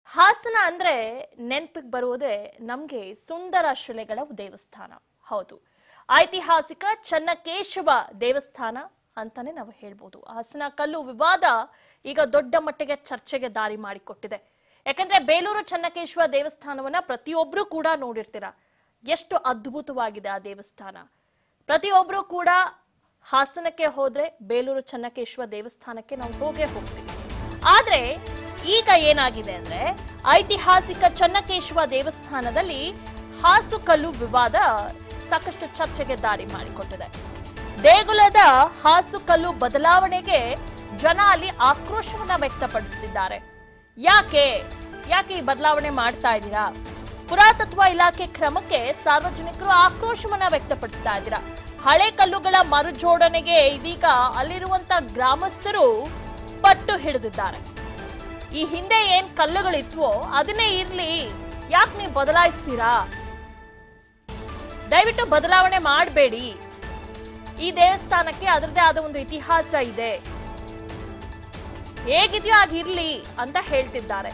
ಹಾಸನ ಅಂದ್ರೆ ನೆನಪಿಗೆ ಬರುವುದೇ ನಮ್ಗೆ ಸುಂದರ ಶಿಲೆಗಳ ದೇವಸ್ಥಾನ ಹೌದು ಐತಿಹಾಸಿಕ ಚನ್ನಕೇಶವ ದೇವಸ್ಥಾನ ಅಂತಾನೆ ನಾವು ಹೇಳ್ಬೋದು ಹಾಸನ ಕಲ್ಲು ವಿವಾದ ಈಗ ದೊಡ್ಡ ಮಟ್ಟಿಗೆ ಚರ್ಚೆಗೆ ದಾರಿ ಮಾಡಿಕೊಟ್ಟಿದೆ ಯಾಕಂದ್ರೆ ಬೇಲೂರು ಚನ್ನಕೇಶವ ದೇವಸ್ಥಾನವನ್ನ ಪ್ರತಿಯೊಬ್ರು ಕೂಡ ನೋಡಿರ್ತೀರ ಎಷ್ಟು ಅದ್ಭುತವಾಗಿದೆ ಆ ದೇವಸ್ಥಾನ ಪ್ರತಿಯೊಬ್ರು ಕೂಡ ಹಾಸನಕ್ಕೆ ಹೋದ್ರೆ ಬೇಲೂರು ಚನ್ನಕೇಶವ ದೇವಸ್ಥಾನಕ್ಕೆ ನಾವು ಹೋಗೇ ಹೋಗ್ತೀವಿ ಆದ್ರೆ ಈಗ ಏನಾಗಿದೆ ಅಂದ್ರೆ ಐತಿಹಾಸಿಕ ಚನ್ನಕೇಶವ ದೇವಸ್ಥಾನದಲ್ಲಿ ಹಾಸುಕಲ್ಲು ವಿವಾದ ಸಾಕಷ್ಟು ಚರ್ಚೆಗೆ ದಾರಿ ಮಾಡಿಕೊಟ್ಟಿದೆ ದೇಗುಲದ ಹಾಸುಕಲ್ಲು ಬದಲಾವಣೆಗೆ ಜನ ಅಲ್ಲಿ ಆಕ್ರೋಶವನ್ನ ವ್ಯಕ್ತಪಡಿಸುತ್ತಿದ್ದಾರೆ ಯಾಕೆ ಯಾಕೆ ಈ ಬದಲಾವಣೆ ಮಾಡ್ತಾ ಇದ್ದೀರಾ ಪುರಾತತ್ವ ಇಲಾಖೆ ಕ್ರಮಕ್ಕೆ ಸಾರ್ವಜನಿಕರು ಆಕ್ರೋಶವನ್ನ ವ್ಯಕ್ತಪಡಿಸ್ತಾ ಇದ್ದೀರಾ ಹಳೆ ಕಲ್ಲುಗಳ ಮರುಜೋಡಣೆಗೆ ಇದೀಗ ಅಲ್ಲಿರುವಂತ ಗ್ರಾಮಸ್ಥರು ಪಟ್ಟು ಹಿಡಿದಿದ್ದಾರೆ ಈ ಹಿಂದೆ ಏನ್ ಕಲ್ಲುಗಳಿತ್ವೋ ಅದನ್ನೇ ಇರ್ಲಿ ಯಾಕೆ ನೀವು ಬದಲಾಯಿಸ್ತೀರಾ ದಯವಿಟ್ಟು ಬದಲಾವಣೆ ಮಾಡಬೇಡಿ ಈ ದೇವಸ್ಥಾನಕ್ಕೆ ಅದರದೇ ಆದ ಒಂದು ಇತಿಹಾಸ ಇದೆ ಹೇಗಿದೆಯೋ ಅದಿರ್ಲಿ ಅಂತ ಹೇಳ್ತಿದ್ದಾರೆ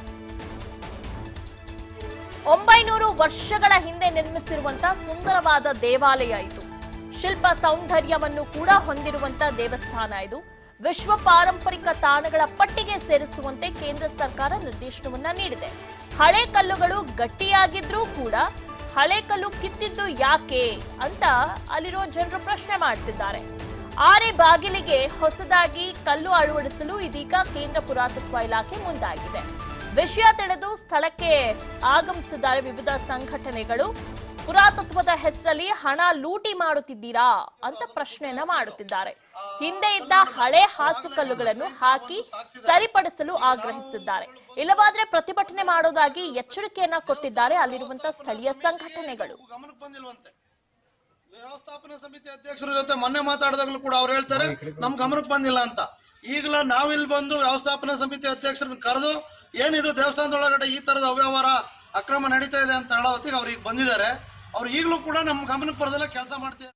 ಒಂಬೈನೂರು ವರ್ಷಗಳ ಹಿಂದೆ ನಿರ್ಮಿಸಿರುವಂತ ಸುಂದರವಾದ ದೇವಾಲಯ ಇದು ಶಿಲ್ಪ ಸೌಂದರ್ಯವನ್ನು ಕೂಡ ಹೊಂದಿರುವಂತ ದೇವಸ್ಥಾನ ಇದು ವಿಶ್ವ ಪಾರಂಪರಿಕ ತಾಣಗಳ ಪಟ್ಟಿಗೆ ಸೇರಿಸುವಂತೆ ಕೇಂದ್ರ ಸರ್ಕಾರ ನಿರ್ದೇಶನವನ್ನ ನೀಡಿದೆ ಹಳೆ ಕಲ್ಲುಗಳು ಗಟ್ಟಿಯಾಗಿದ್ರೂ ಕೂಡ ಹಳೆ ಕಲ್ಲು ಕಿತ್ತಿದ್ದು ಯಾಕೆ ಅಂತ ಅಲ್ಲಿರೋ ಜನರು ಪ್ರಶ್ನೆ ಮಾಡ್ತಿದ್ದಾರೆ ಆರೆ ಬಾಗಿಲಿಗೆ ಹೊಸದಾಗಿ ಕಲ್ಲು ಅಳವಡಿಸಲು ಇದೀಗ ಕೇಂದ್ರ ಪುರಾತತ್ವ ಇಲಾಖೆ ಮುಂದಾಗಿದೆ ವಿಷಯ ತಿಳಿದು ಸ್ಥಳಕ್ಕೆ ಆಗಮಿಸಿದ್ದಾರೆ ವಿವಿಧ ಸಂಘಟನೆಗಳು ಪುರಾತತ್ವದ ಹೆಸರಲ್ಲಿ ಹಣ ಲೂಟಿ ಮಾಡುತ್ತಿದ್ದೀರಾ ಅಂತ ಪ್ರಶ್ನೆಯನ್ನ ಮಾಡುತ್ತಿದ್ದಾರೆ ಹಿಂದೆ ಇದ್ದ ಹಳೆ ಹಾಸುಕಲ್ಲುಗಳನ್ನು ಹಾಕಿ ಸರಿಪಡಿಸಲು ಆಗ್ರಹಿಸಿದ್ದಾರೆ ಇಲ್ಲವಾದ್ರೆ ಪ್ರತಿಭಟನೆ ಮಾಡೋದಾಗಿ ಎಚ್ಚರಿಕೆಯನ್ನ ಕೊಟ್ಟಿದ್ದಾರೆ ಅಲ್ಲಿರುವಂತಹ ಸ್ಥಳೀಯ ಸಂಘಟನೆಗಳು ಗಮನಕ್ಕೆ ಬಂದಿಲ್ವಂತೆ ವ್ಯವಸ್ಥಾಪನಾ ಸಮಿತಿ ಅಧ್ಯಕ್ಷರ ಜೊತೆ ಮೊನ್ನೆ ಮಾತಾಡಿದಾಗಲೂ ಕೂಡ ಅವ್ರು ಹೇಳ್ತಾರೆ ನಮ್ ಗಮನಕ್ಕೆ ಬಂದಿಲ್ಲ ಅಂತ ಈಗಲೂ ನಾವಿಲ್ಲಿ ಬಂದು ವ್ಯವಸ್ಥಾಪನಾ ಸಮಿತಿ ಅಧ್ಯಕ್ಷರನ್ನ ಕರೆದು ಏನಿದು ದೇವಸ್ಥಾನದೊಳಗಡೆ ಈ ತರದ ಅವ್ಯವಹಾರ ಅಕ್ರಮ ನಡೀತಾ ಇದೆ ಅಂತ ಹೇಳೋ ಹೊತ್ತಿಗೆ ಅವ್ರಿಗೆ ಬಂದಿದ್ದಾರೆ ಅವ್ರು ಈಗಲೂ ಕೂಡ ನಮ್ ಗಮನಕ್ಕೆ ಬರೋದೆಲ್ಲ ಕೆಲಸ ಮಾಡ್ತೀವಿ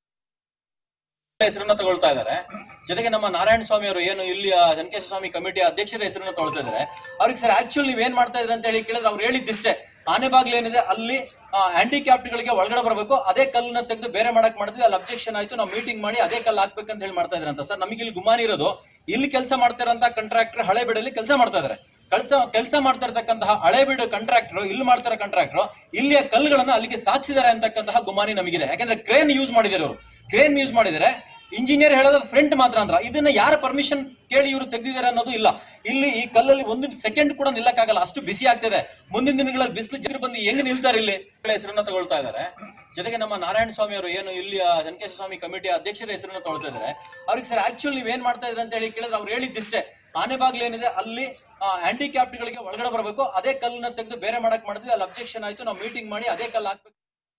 ಹೆಸರನ್ನ ತಗೊಳ್ತಾ ಇದ್ದಾರೆ ಜೊತೆಗೆ ನಮ್ಮ ನಾರಾಯಣ ಸ್ವಾಮಿ ಅವರು ಏನು ಇಲ್ಲಿ ಆ ಜನಕೇಶ ಸ್ವಾಮಿ ಕಮಿಟಿಯ ಅಧ್ಯಕ್ಷರ ಹೆಸರನ್ನ ತಗೊಳ್ತಾ ಇದ್ದಾರೆ ಅವ್ರಿಗೆ ಸರ್ ಆಕ್ಚುಲ್ ನೀವ್ ಏನ್ ಮಾಡ್ತಾ ಇದ್ರಿ ಅಂತ ಹೇಳಿ ಕೇಳಿದ್ರೆ ಅವ್ರು ಹೇಳಿದ್ದಿಷ್ಟೇ ಆನೆ ಬಾಗ್ಲು ಏನಿದೆ ಅಲ್ಲಿ ಹ್ಯಾಂಡಿಕ್ಯಾಪ್ಟ್ಗಳಿಗೆ ಒಳಗಡೆ ಬರಬೇಕು ಅದೇ ಕಲ್ಲನ್ನ ತೆಗೆದು ಬೇರೆ ಮಾಡಕ್ ಮಾಡಿದ್ವಿ ಅಲ್ಲಿ ಅಬ್ಜೆಕ್ಷನ್ ಆಯ್ತು ನಾವು ಮೀಟಿಂಗ್ ಮಾಡಿ ಅದೇ ಕಲ್ಲು ಹಾಕ್ಬೇಕಂತ ಹೇಳಿ ಮಾಡ್ತಾ ಇದ್ರಂತ ಸರ್ ನಮಗೆ ಇಲ್ಲಿ ಗುಮಾನಿ ಇರೋದು ಇಲ್ಲಿ ಕೆಲಸ ಮಾಡ್ತಾ ಇರೋಂತ ಕಾಂಟ್ರಾಕ್ಟರ್ ಹಳೆ ಬಿಡಲ್ಲಿ ಕೆಲಸ ಮಾಡ್ತಾ ಇದಾರೆ ಕೆಲಸ ಕೆಲಸ ಮಾಡ್ತಾ ಇರತಕ್ಕಂತಹ ಹಳೆ ಬಿಡು ಕಾಂಟ್ರಾಕ್ಟರ್ ಇಲ್ಲಿ ಮಾಡ್ತಾರ ಕಾಂಟ್ರಾಕ್ಟರ್ ಇಲ್ಲಿಯ ಕಲ್ಲುಗಳನ್ನ ಅಲ್ಲಿಗೆ ಸಾಧಿಸಿದ್ದಾರೆ ಅಂತಕ್ಕಂತಹ ಗುಮಾನಿ ನಮಗಿದೆ ಯಾಕಂದ್ರೆ ಕ್ರೇನ್ ಯೂಸ್ ಮಾಡಿದ್ದಾರೆ ಅವರು ಕ್ರೇನ್ ಯೂಸ್ ಮಾಡಿದರೆ ಇಂಜಿನಿಯರ್ ಹೇಳೋದು ಫ್ರಂಟ್ ಮಾತ್ರ ಅಂದ್ರ ಇದನ್ನ ಯಾರ ಪರ್ಮಿಷನ್ ಕೇಳಿ ಇವರು ತೆಗೆದಿದ್ದಾರೆ ಅನ್ನೋದು ಇಲ್ಲ ಇಲ್ಲಿ ಈ ಕಲ್ಲಲ್ಲಿ ಒಂದು ಸೆಕೆಂಡ್ ಕೂಡ ನಿಲ್ಲಕ್ಕಾಗಲ್ಲ ಅಷ್ಟು ಬಿಸಿ ಆಗ್ತಿದೆ ಮುಂದಿನ ದಿನಗಳಲ್ಲಿ ಬಿಸಿಲು ಜಿರು ಬಂದು ಹೆಂಗ್ ನಿಲ್ತಾರೆ ಇಲ್ಲಿ ಹೆಸರನ್ನ ತಗೊಳ್ತಾ ಇದ್ದಾರೆ ಜೊತೆಗೆ ನಮ್ಮ ನಾರಾಯಣ ಸ್ವಾಮಿ ಅವರು ಏನು ಇಲ್ಲಿ ಆ ಜನಕೇಶ ಸ್ವಾಮಿ ಕಮಿಟಿಯ ಅಧ್ಯಕ್ಷರ ಹೆಸರನ್ನ ತಗೊಳ್ತಾ ಇದ್ದಾರೆ ಅವ್ರಿಗೆ ಸರ್ ಆಕ್ಚುಲ್ ನೀವ್ ಏನ್ ಮಾಡ್ತಾ ಇದ್ರಿ ಅಂತ ಹೇಳಿ ಕೇಳಿದ್ರೆ ಅವ್ರು ಹೇಳಿದ್ದಿಷ್ಟೇ ಆನೆ ಬಾಗ್ಲು ಏನಿದೆ ಅಲ್ಲಿ ಹ್ಯಾಂಡಿಕ್ಯಾಪ್ಟ್ಗಳಿಗೆ ಒಳಗಡೆ ಬರಬೇಕು ಅದೇ ಕಲ್ಲನ್ನ ತೆಗೆದು ಬೇರೆ ಮಾಡಕ್ ಮಾಡಿದ್ವಿ ಅಲ್ಲಿ ಅಬ್ಜೆಕ್ಷನ್ ಆಯ್ತು ನಾವು ಮೀಟಿಂಗ್ ಮಾಡಿ ಅದೇ ಕಲ್ಲು ಹಾಕ್ಬೇಕು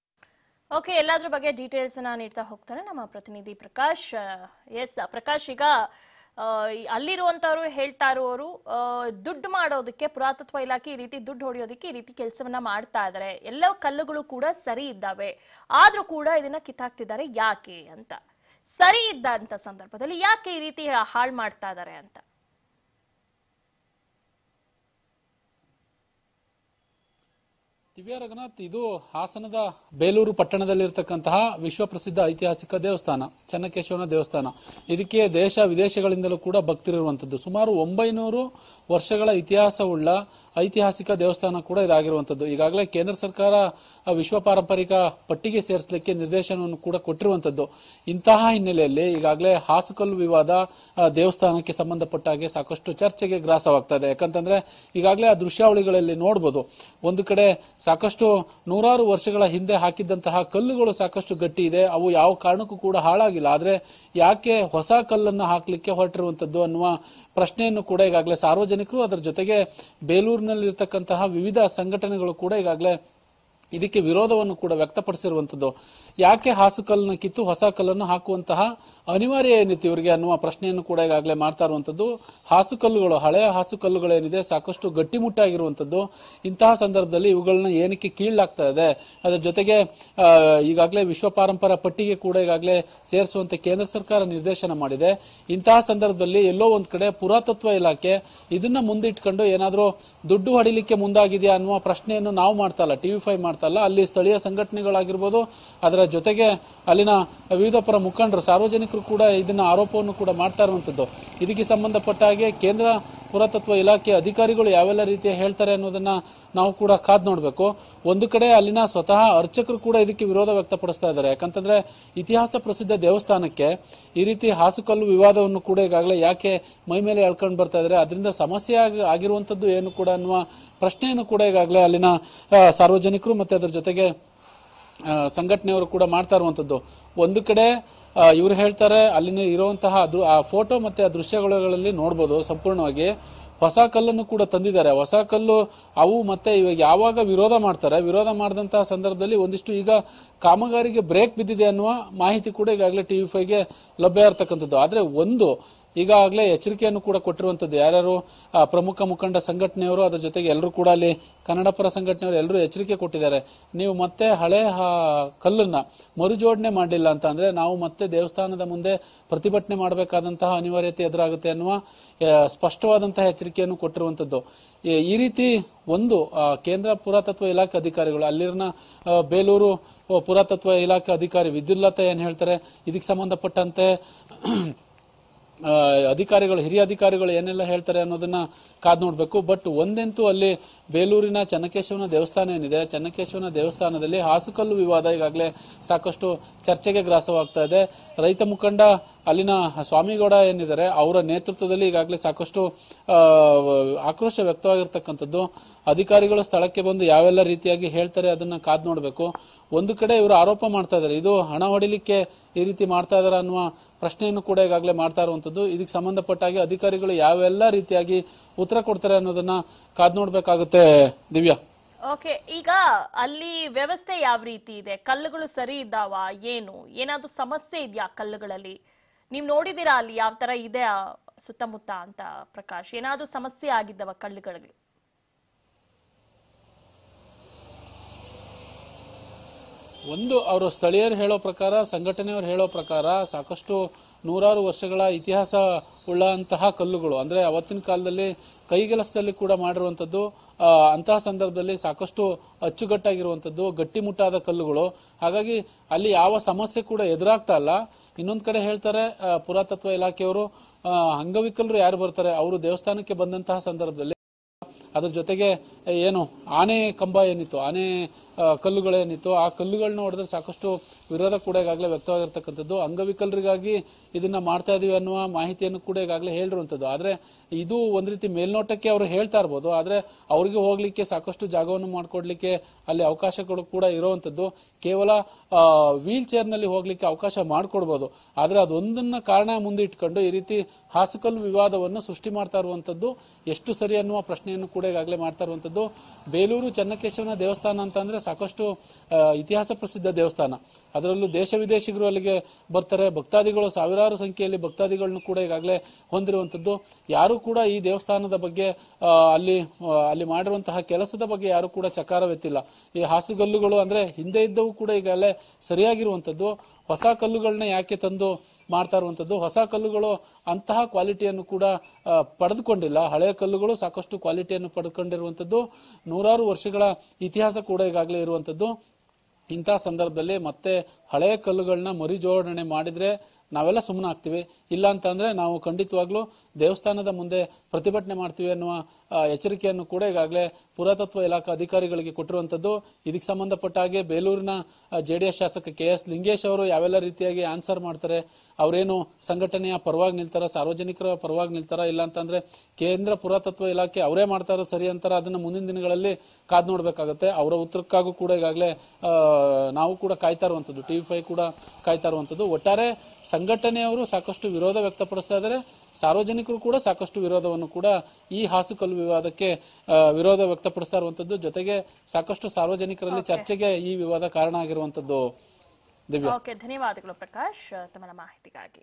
ಓಕೆ ಎಲ್ಲಾದ್ರ ಬಗ್ಗೆ ಡೀಟೇಲ್ಸ್ ಅನ್ನ ನೀಡ್ತಾ ಹೋಗ್ತಾರೆ ನಮ್ಮ ಪ್ರತಿನಿಧಿ ಪ್ರಕಾಶ್ ಎಸ್ ಪ್ರಕಾಶ್ ಈಗ ಆ, ಈ ಅಲ್ಲಿರುವಂತವ್ರು ಹೇಳ್ತಾ ಇರುವವರು ಆ, ದುಡ್ಡು ಮಾಡೋದಕ್ಕೆ ಪುರಾತತ್ವ ಇಲಾಖೆ ಈ ರೀತಿ ದುಡ್ಡು ಹೊಡೆಯೋದಕ್ಕೆ ಈ ರೀತಿ ಕೆಲಸವನ್ನ ಮಾಡ್ತಾ ಇದ್ದಾರೆ ಎಲ್ಲ ಕಲ್ಲುಗಳು ಕೂಡ ಸರಿ ಇದ್ದಾವೆ ಆದ್ರೂ ಕೂಡ ಇದನ್ನ ಕಿತ್ತಾಕ್ತಿದ್ದಾರೆ ಯಾಕೆ ಅಂತ ಸರಿ ಇದ್ದಂತ ಸಂದರ್ಭದಲ್ಲಿ ಯಾಕೆ ಈ ರೀತಿ ಹಾಳು ಮಾಡ್ತಾ ಇದ್ದಾರೆ ಅಂತ ದಿವ್ಯಾ ರಘುನಾಥ್ ಇದು ಹಾಸನದ ಬೇಲೂರು ಪಟ್ಟಣದಲ್ಲಿರ್ತಕ್ಕಂತಹ ವಿಶ್ವ ಪ್ರಸಿದ್ಧ ಐತಿಹಾಸಿಕ ದೇವಸ್ಥಾನ ಚನ್ನಕೇಶವನ ದೇವಸ್ಥಾನ ಇದಕ್ಕೆ ದೇಶ ವಿದೇಶಗಳಿಂದಲೂ ಕೂಡ ಭಕ್ತರಿರುವಂಥದ್ದು ಸುಮಾರು ಒಂಬೈನೂರು ವರ್ಷಗಳ ಇತಿಹಾಸವುಳ್ಳ ಐತಿಹಾಸಿಕ ದೇವಸ್ಥಾನ ಕೂಡ ಇದಾಗಿರುವಂಥದ್ದು ಈಗಾಗಲೇ ಕೇಂದ್ರ ಸರ್ಕಾರ ಆ ವಿಶ್ವ ಪಾರಂಪರಿಕ ಪಟ್ಟಿಗೆ ಸೇರಿಸಲಿಕ್ಕೆ ನಿರ್ದೇಶನವನ್ನು ಕೂಡ ಕೊಟ್ಟಿರುವಂಥದ್ದು ಇಂತಹ ಹಿನ್ನೆಲೆಯಲ್ಲಿ ಈಗಾಗಲೇ ಹಾಸುಕಲ್ಲು ವಿವಾದ ಆ, ದೇವಸ್ಥಾನಕ್ಕೆ ಸಂಬಂಧಪಟ್ಟ ಹಾಗೆ ಸಾಕಷ್ಟು ಚರ್ಚೆಗೆ ಗ್ರಾಸವಾಗ್ತಾ ಇದೆ ಯಾಕಂತಂದ್ರೆ ಈಗಾಗಲೇ ಆ ದೃಶ್ಯಾವಳಿಗಳಲ್ಲಿ ನೋಡ್ಬೋದು ಒಂದು ಕಡೆ ಸಾಕಷ್ಟು ನೂರಾರು ವರ್ಷಗಳ ಹಿಂದೆ ಹಾಕಿದ್ದಂತಹ ಕಲ್ಲುಗಳು ಸಾಕಷ್ಟು ಗಟ್ಟಿ ಇದೆ ಅವು ಯಾವ ಕಾರಣಕ್ಕೂ ಕೂಡ ಹಾಳಾಗಿಲ್ಲ ಆದ್ರೆ ಯಾಕೆ ಹೊಸ ಕಲ್ಲನ್ನು ಹಾಕ್ಲಿಕ್ಕೆ ಹೊರಟಿರುವಂತದ್ದು ಅನ್ನುವ ಪ್ರಶ್ನೆಯನ್ನು ಕೂಡ ಈಗಾಗಲೇ ಸಾರ್ವಜನಿಕರು ಅದರ ಜೊತೆಗೆ ಬೇಲೂರಿನಲ್ಲಿರ್ತಕ್ಕಂತಹ ವಿವಿಧ ಸಂಘಟನೆಗಳು ಕೂಡ ಈಗಾಗಲೇ ಇದಕ್ಕೆ ವಿರೋಧವನ್ನು ಕೂಡ ವ್ಯಕ್ತಪಡಿಸಿರುವಂತದ್ದು ಯಾಕೆ ಹಾಸುಕಲ್ಲನ್ನು ಕಿತ್ತು ಹೊಸ ಕಲ್ಲನ್ನು ಹಾಕುವಂತಹ ಅನಿವಾರ್ಯ ಏನಿತ್ತು ಇವರಿಗೆ ಅನ್ನುವ ಪ್ರಶ್ನೆಯನ್ನು ಕೂಡ ಈಗಾಗಲೇ ಮಾಡ್ತಾ ಇರುವಂತದ್ದು ಹಾಸುಕಲ್ಲುಗಳು ಹಳೆಯ ಹಾಸುಕಲ್ಲುಗಳೇನಿದೆ ಸಾಕಷ್ಟು ಗಟ್ಟಿಮುಟ್ಟಾಗಿರುವಂತದ್ದು ಇಂತಹ ಸಂದರ್ಭದಲ್ಲಿ ಇವುಗಳನ್ನ ಏನಕ್ಕೆ ಕೀಳಲಾಗ್ತಾ ಇದೆ ಅದರ ಜೊತೆಗೆ ಆ, ಈಗಾಗಲೇ ವಿಶ್ವ ಪಾರಂಪರ ಪಟ್ಟಿಗೆ ಕೂಡ ಈಗಾಗಲೇ ಸೇರಿಸುವಂತೆ ಕೇಂದ್ರ ಸರ್ಕಾರ ನಿರ್ದೇಶನ ಮಾಡಿದೆ ಇಂತಹ ಸಂದರ್ಭದಲ್ಲಿ ಎಲ್ಲೋ ಒಂದ್ ಕಡೆ ಪುರಾತತ್ವ ಇಲಾಖೆ ಇದನ್ನ ಮುಂದಿಟ್ಕೊಂಡು ಏನಾದರೂ ದುಡ್ಡು ಹೊಡಿಲಿಕ್ಕೆ ಮುಂದಾಗಿದೆಯಾ ಅನ್ನುವ ಪ್ರಶ್ನೆಯನ್ನು ನಾವು ಮಾಡ್ತಾ ಇಲ್ಲ ಟಿವಿ ಫೈವ್ ಮಾಡ್ತಾ ಇಲ್ಲ ಅಲ್ಲಿ ಸ್ಥಳೀಯ ಸಂಘಟನೆಗಳಾಗಿರ್ಬೋದು ಅದರ ಜೊತೆಗೆ ಅಲ್ಲಿನ ವಿವಿಧ ಪರ ಮುಖಂಡರು ಸಾರ್ವಜನಿಕರು ಕೂಡ ಇದನ್ನ ಆರೋಪವನ್ನು ಕೂಡ ಮಾಡ್ತಾ ಇರುವಂತದ್ದು ಇದಕ್ಕೆ ಸಂಬಂಧಪಟ್ಟ ಹಾಗೆ ಕೇಂದ್ರ ಪುರಾತತ್ವ ಇಲಾಖೆ ಅಧಿಕಾರಿಗಳು ಯಾವೆಲ್ಲ ರೀತಿಯ ಹೇಳ್ತಾರೆ ಅನ್ನೋದನ್ನ ನಾವು ಕೂಡ ಕಾದ್ ನೋಡಬೇಕು ಒಂದು ಕಡೆ ಅಲ್ಲಿನ ಸ್ವತಃ ಅರ್ಚಕರು ಕೂಡ ಇದಕ್ಕೆ ವಿರೋಧ ವ್ಯಕ್ತಪಡಿಸ್ತಾ ಇದ್ದಾರೆ ಯಾಕಂತಂದ್ರೆ ಇತಿಹಾಸ ಪ್ರಸಿದ್ಧ ದೇವಸ್ಥಾನಕ್ಕೆ ಈ ರೀತಿ ಹಾಸುಕಲ್ಲು ವಿವಾದವನ್ನು ಕೂಡ ಈಗಾಗಲೇ ಯಾಕೆ ಮೈ ಮೇಲೆ ಎಳ್ಕೊಂಡು ಬರ್ತಾ ಇದ್ದಾರೆ ಅದರಿಂದ ಸಮಸ್ಯೆ ಆಗಿ ಆಗಿರುವಂತದ್ದು ಏನು ಕೂಡ ಅನ್ನುವ ಪ್ರಶ್ನೆಯನ್ನು ಕೂಡ ಈಗಾಗಲೇ ಅಲ್ಲಿನ ಆ, ಸಾರ್ವಜನಿಕರು ಮತ್ತೆ ಅದರ ಜೊತೆಗೆ ಆ, ಸಂಘಟನೆಯವರು ಕೂಡ ಮಾಡ್ತಾ ಇರುವಂತದ್ದು ಒಂದು ಕಡೆ ಆ, ಇವ್ರು ಹೇಳ್ತಾರೆ ಅಲ್ಲಿನ ಇರುವಂತಹ ದೃ- ಆ ಫೋಟೋ ಮತ್ತೆ ಆ ದೃಶ್ಯಗಳಲ್ಲಿ ನೋಡ್ಬೋದು ಸಂಪೂರ್ಣವಾಗಿ ಹೊಸ ಕಲ್ಲನ್ನು ಕೂಡ ತಂದಿದ್ದಾರೆ ಹೊಸ ಕಲ್ಲು ಅವು ಮತ್ತೆ ಇವಾಗ ಯಾವಾಗ ವಿರೋಧ ಮಾಡ್ತಾರೆ ವಿರೋಧ ಮಾಡಿದಂತಹ ಸಂದರ್ಭದಲ್ಲಿ ಒಂದಿಷ್ಟು ಈಗ ಕಾಮಗಾರಿಗೆ ಬ್ರೇಕ್ ಬಿದ್ದಿದೆ ಅನ್ನುವ ಮಾಹಿತಿ ಕೂಡ ಈಗಾಗಲೇ ಟಿವಿ ಫೈವ್ಗೆ ಲಭ್ಯ ಇರತಕ್ಕಂಥದ್ದು ಆದ್ರೆ ಒಂದು ಈಗಾಗಲೇ ಎಚ್ಚರಿಕೆಯನ್ನು ಕೂಡ ಕೊಟ್ಟಿರುವಂತದ್ದು ಯಾರ್ಯಾರು ಆ, ಪ್ರಮುಖ ಮುಖಂಡ ಸಂಘಟನೆಯವರು ಅದ್ರ ಜೊತೆಗೆ ಎಲ್ಲರೂ ಕೂಡ ಅಲ್ಲಿ ಕನ್ನಡ ಪರ ಸಂಘಟನೆಯವರು ಎಲ್ಲರೂ ಎಚ್ಚರಿಕೆ ಕೊಟ್ಟಿದ್ದಾರೆ ನೀವು ಮತ್ತೆ ಹಳೆ ಹಾ- ಕಲ್ಲನ್ನ ಮರುಜೋಡಣೆ ಮಾಡಲಿಲ್ಲ ಅಂತ ಅಂದ್ರೆ ನಾವು ಮತ್ತೆ ದೇವಸ್ಥಾನದ ಮುಂದೆ ಪ್ರತಿಭಟನೆ ಮಾಡಬೇಕಾದಂತಹ ಅನಿವಾರ್ಯತೆ ಎದುರಾಗುತ್ತೆ ಅನ್ನುವ ಆ, ಸ್ಪಷ್ಟವಾದಂತಹ ಎಚ್ಚರಿಕೆಯನ್ನು ಕೊಟ್ಟಿರುವಂತದ್ದು ಈ- ಈ ರೀತಿ ಒಂದು ಆ, ಕೇಂದ್ರ ಪುರಾತತ್ವ ಇಲಾಖೆ ಅಧಿಕಾರಿಗಳು ಅಲ್ಲಿನ ಆ, ಬೇಲೂರು ಆ, ಪುರಾತತ್ವ ಇಲಾಖೆ ಅಧಿಕಾರಿ ವಿದ್ಯುಲ್ಲತ ಏನ್ ಹೇಳ್ತಾರೆ ಇದಕ್ಕೆ ಸಂಬಂಧಪಟ್ಟಂತೆ ಆ, ಅಧಿಕಾರಿಗಳು ಹಿರಿಯ ಅಧಿಕಾರಿಗಳು ಏನೆಲ್ಲ ಹೇಳ್ತಾರೆ ಅನ್ನೋದನ್ನ ಕಾದ್ ನೋಡ್ಬೇಕು ಬಟ್ ಒಂದಂತೂ ಅಲ್ಲಿ ಬೇಲೂರಿನ ಚನ್ನಕೇಶವನ ದೇವಸ್ಥಾನ ಏನಿದೆ ಚನ್ನಕೇಶವನ ದೇವಸ್ಥಾನದಲ್ಲಿ ಹಾಸುಕಲ್ಲು ವಿವಾದ ಈಗಾಗಲೇ ಸಾಕಷ್ಟು ಚರ್ಚೆಗೆ ಗ್ರಾಸವಾಗ್ತಾ ಇದೆ ರೈತ ಮುಖಂಡ ಅಲ್ಲಿನ ಸ್ವಾಮಿಗೌಡ ಏನಿದ್ದಾರೆ ಅವರ ನೇತೃತ್ವದಲ್ಲಿ ಈಗಾಗಲೇ ಸಾಕಷ್ಟು ಆ, ಆಕ್ರೋಶ ವ್ಯಕ್ತವಾಗಿರ್ತಕ್ಕಂಥದ್ದು ಅಧಿಕಾರಿಗಳು ಸ್ಥಳಕ್ಕೆ ಬಂದು ಯಾವೆಲ್ಲ ರೀತಿಯಾಗಿ ಹೇಳ್ತಾರೆ ಅದನ್ನ ಕಾದ್ ನೋಡಬೇಕು ಒಂದು ಕಡೆ ಇವರು ಆರೋಪ ಮಾಡ್ತಾ ಇದ್ದಾರೆ ಇದು ಹಣ ಹೊಡಿಲಿಕ್ಕೆ ಈ ರೀತಿ ಮಾಡ್ತಾ ಇದಾರೆ ಅನ್ನುವ ಪ್ರಶ್ನೆಯನ್ನು ಕೂಡ ಈಗಾಗಲೇ ಮಾಡ್ತಾ ಇರುವಂತದ್ದು ಇದಕ್ಕೆ ಸಂಬಂಧಪಟ್ಟ ಹಾಗೆ ಅಧಿಕಾರಿಗಳು ಯಾವೆಲ್ಲ ರೀತಿಯಾಗಿ ಉತ್ತರ ಕೊಡ್ತಾರೆ ಅನ್ನೋದನ್ನ ಕಾದ್ ನೋಡ್ಬೇಕಾಗುತ್ತೆ ದಿವ್ಯಾ ಓಕೆ ಈಗ ಅಲ್ಲಿ ವ್ಯವಸ್ಥೆ ಯಾವ ರೀತಿ ಇದೆ ಕಲ್ಲುಗಳು ಸರಿ ಇದ್ದಾವ ಏನು ಏನಾದ್ರೂ ಸಮಸ್ಯೆ ಇದೆಯಾ ಕಲ್ಲುಗಳಲ್ಲಿ ನೀವು ನೋಡಿದೀರಾ ಅಲ್ಲಿ ಯಾವ ತರ ಇದೆ ಆ ಸುತ್ತಮುತ್ತ ಅಂತ ಪ್ರಕಾಶ್ ಏನಾದ್ರೂ ಸಮಸ್ಯೆ ಆಗಿದ್ದವ ಕಲ್ಲುಗಳಿಗೆ ಒಂದು ಅವರು ಸ್ಥಳೀಯರು ಹೇಳೋ ಪ್ರಕಾರ ಸಂಘಟನೆಯವರು ಹೇಳೋ ಪ್ರಕಾರ ಸಾಕಷ್ಟು ನೂರಾರು ವರ್ಷಗಳ ಇತಿಹಾಸ ಉಳ್ಳಂತಹ ಕಲ್ಲುಗಳು ಅಂದ್ರೆ ಅವತ್ತಿನ ಕಾಲದಲ್ಲಿ ಕೈಗೆಲಸದಲ್ಲಿ ಕೂಡ ಮಾಡಿರುವಂತದ್ದು ಆ, ಅಂತಹ ಸಂದರ್ಭದಲ್ಲಿ ಸಾಕಷ್ಟು ಅಚ್ಚುಗಟ್ಟಾಗಿರುವಂತದ್ದು ಗಟ್ಟಿಮುಟ್ಟಾದ ಕಲ್ಲುಗಳು ಹಾಗಾಗಿ ಅಲ್ಲಿ ಯಾವ ಸಮಸ್ಯೆ ಕೂಡ ಎದುರಾಗ್ತಾ ಇಲ್ಲ ಇನ್ನೊಂದ್ ಕಡೆ ಹೇಳ್ತಾರೆ ಆ, ಪುರಾತತ್ವ ಇಲಾಖೆಯವರು ಆ, ಅಂಗವಿಕಲರು ಯಾರು ಬರ್ತಾರೆ ಅವರು ದೇವಸ್ಥಾನಕ್ಕೆ ಬಂದಂತಹ ಸಂದರ್ಭದಲ್ಲಿ ಅದ್ರ ಜೊತೆಗೆ ಏನು ಆನೆ ಕಂಬ ಏನಿತ್ತು ಆನೆ ಆ, ಕಲ್ಲುಗಳೇನಿತ್ತು ಆ ಕಲ್ಲುಗಳನ್ನ ಹೊಡೆದ್ರೆ ಸಾಕಷ್ಟು ವಿರೋಧ ಕೂಡ ಈಗಾಗಲೇ ವ್ಯಕ್ತವಾಗಿರ್ತಕ್ಕಂಥದ್ದು ಅಂಗವಿಕಲರಿಗಾಗಿ ಇದನ್ನ ಮಾಡ್ತಾ ಇದೀವಿ ಅನ್ನುವ ಮಾಹಿತಿಯನ್ನು ಕೂಡ ಈಗಾಗಲೇ ಹೇಳಿರುವಂಥದ್ದು ಆದ್ರೆ ಇದು ಒಂದ್ ರೀತಿ ಮೇಲ್ನೋಟಕ್ಕೆ ಅವರು ಹೇಳ್ತಾ ಇರ್ಬೋದು ಆದ್ರೆ ಅವರಿಗೆ ಹೋಗ್ಲಿಕ್ಕೆ ಸಾಕಷ್ಟು ಜಾಗವನ್ನು ಮಾಡ್ಕೊಡ್ಲಿಕ್ಕೆ ಅಲ್ಲಿ ಅವಕಾಶಗಳು ಕೂಡ ಇರುವಂತದ್ದು ಕೇವಲ ವೀಲ್ ಚೇರ್ ನಲ್ಲಿ ಹೋಗ್ಲಿಕ್ಕೆ ಅವಕಾಶ ಮಾಡ್ಕೊಡ್ಬೋದು ಆದ್ರೆ ಅದೊಂದನ್ನ ಕಾರಣ ಮುಂದೆ ಇಟ್ಕೊಂಡು ಈ ರೀತಿ ಹಾಸುಕಲ್ಲು ವಿವಾದವನ್ನು ಸೃಷ್ಟಿ ಮಾಡ್ತಾ ಇರುವಂತದ್ದು ಎಷ್ಟು ಸರಿ ಅನ್ನುವ ಪ್ರಶ್ನೆಯನ್ನು ಕೂಡ ಈಗಾಗಲೇ ಮಾಡ್ತಾ ಇರುವಂತದ್ದು ಬೇಲೂರು ಚನ್ನಕೇಶವನ ದೇವಸ್ಥಾನ ಅಂತ ಅಂದ್ರೆ ಸಾಕಷ್ಟು ಆ, ಇತಿಹಾಸ ಪ್ರಸಿದ್ಧ ದೇವಸ್ಥಾನ ಅದರಲ್ಲೂ ದೇಶ ವಿದೇಶಿಗರು ಅಲ್ಲಿಗೆ ಬರ್ತಾರೆ ಭಕ್ತಾದಿಗಳು ಸಾವಿರಾರು ಸಂಖ್ಯೆಯಲ್ಲಿ ಭಕ್ತಾದಿಗಳನ್ನು ಕೂಡ ಈಗಾಗಲೇ ಹೊಂದಿರುವಂತದ್ದು ಯಾರು ಕೂಡ ಈ ದೇವಸ್ಥಾನದ ಬಗ್ಗೆ ಆ, ಅಲ್ಲಿ ಆ, ಅಲ್ಲಿ ಮಾಡಿರುವಂತಹ ಕೆಲಸದ ಬಗ್ಗೆ ಯಾರು ಕೂಡ ಚಕಾರವೆತ್ತಿಲ್ಲ ಈ ಹಾಸುಗಲ್ಲುಗಳು ಅಂದ್ರೆ ಹಿಂದೆ ಇದ್ದವು ಕೂಡ ಈಗಲೇ ಸರಿಯಾಗಿರುವಂತದ್ದು ಹೊಸ ಕಲ್ಲುಗಳನ್ನ ಯಾಕೆ ತಂದು ಮಾಡ್ತಾ ಇರುವಂತದ್ದು ಹೊಸ ಕಲ್ಲುಗಳು ಅಂತಹ ಕ್ವಾಲಿಟಿಯನ್ನು ಕೂಡ ಆ, ಪಡೆದುಕೊಂಡಿಲ್ಲ ಹಳೆಯ ಕಲ್ಲುಗಳು ಸಾಕಷ್ಟು ಕ್ವಾಲಿಟಿಯನ್ನು ಪಡೆದುಕೊಂಡಿರುವಂತದ್ದು ನೂರಾರು ವರ್ಷಗಳ ಇತಿಹಾಸ ಕೂಡ ಈಗಾಗಲೇ ಇರುವಂತದ್ದು ಇಂತಹ ಸಂದರ್ಭದಲ್ಲಿ ಮತ್ತೆ ಹಳೆಯ ಕಲ್ಲುಗಳನ್ನ ಮರಿಜೋಡಣೆ ಮಾಡಿದ್ರೆ ನಾವೆಲ್ಲ ಸುಮ್ಮನೆ ಆಗ್ತೀವಿ ಇಲ್ಲ ಅಂತ ಅಂದ್ರೆ ನಾವು ಖಂಡಿತವಾಗ್ಲೂ ದೇವಸ್ಥಾನದ ಮುಂದೆ ಪ್ರತಿಭಟನೆ ಮಾಡ್ತೀವಿ ಅನ್ನುವ ಆ, ಎಚ್ಚರಿಕೆಯನ್ನು ಕೂಡ ಈಗಾಗಲೇ ಪುರಾತತ್ವ ಇಲಾಖಾ ಅಧಿಕಾರಿಗಳಿಗೆ ಕೊಟ್ಟಿರುವಂತದ್ದು ಇದಕ್ಕೆ ಸಂಬಂಧಪಟ್ಟ ಹಾಗೆ ಬೇಲೂರಿನ ಜೆಡಿಎಸ್ ಶಾಸಕ ಕೆ ಎಸ್ ಲಿಂಗೇಶ್ ಅವರು ಯಾವೆಲ್ಲ ರೀತಿಯಾಗಿ ಆನ್ಸರ್ ಮಾಡ್ತಾರೆ ಅವರೇನು ಸಂಘಟನೆಯ ಪರವಾಗಿ ನಿಲ್ತಾರ ಸಾರ್ವಜನಿಕರ ಪರವಾಗಿ ನಿಲ್ತಾರ ಇಲ್ಲ ಅಂತಂದ್ರೆ ಕೇಂದ್ರ ಪುರಾತತ್ವ ಇಲಾಖೆ ಅವರೇ ಮಾಡ್ತಾರೋ ಸರಿ ಅಂತಾರ ಅದನ್ನ ಮುಂದಿನ ದಿನಗಳಲ್ಲಿ ಕಾದ್ ನೋಡ್ಬೇಕಾಗತ್ತೆ ಅವರ ಉತ್ತರಕ್ಕಾಗೂ ಕೂಡ ಈಗಾಗಲೇ ಆ, ನಾವು ಕೂಡ ಕಾಯ್ತಾ ಇರುವಂತದ್ದು ಟಿವಿ ಫೈವ್ ಕೂಡ ಕಾಯ್ತಾ ಇರುವಂತದ್ದು ಒಟ್ಟಾರೆ ಸಂಘಟನೆಯವರು ಸಾಕಷ್ಟು ವಿರೋಧ ವ್ಯಕ್ತಪಡಿಸ್ತಾ ಇದ್ದಾರೆ ಸಾರ್ವಜನಿಕರು ಕೂಡ ಸಾಕಷ್ಟು ವಿರೋಧವನ್ನು ಕೂಡ ಈ ಹಾಸುಕಲ್ಲು ವಿವಾದಕ್ಕೆ ಆ, ವಿರೋಧ ವ್ಯಕ್ತಪಡಿಸ್ತಾ ಇರುವಂತದ್ದು ಜೊತೆಗೆ ಸಾಕಷ್ಟು ಸಾರ್ವಜನಿಕರಲ್ಲಿ ಚರ್ಚೆಗೆ ಈ ವಿವಾದ ಕಾರಣ ಆಗಿರುವಂತದ್ದು ದಿವ್ಯಾ ಓಕೆ ಧನ್ಯವಾದಗಳು ಪ್ರಕಾಶ್ ತಮ್ಮ ಮಾಹಿತಿಗಾಗಿ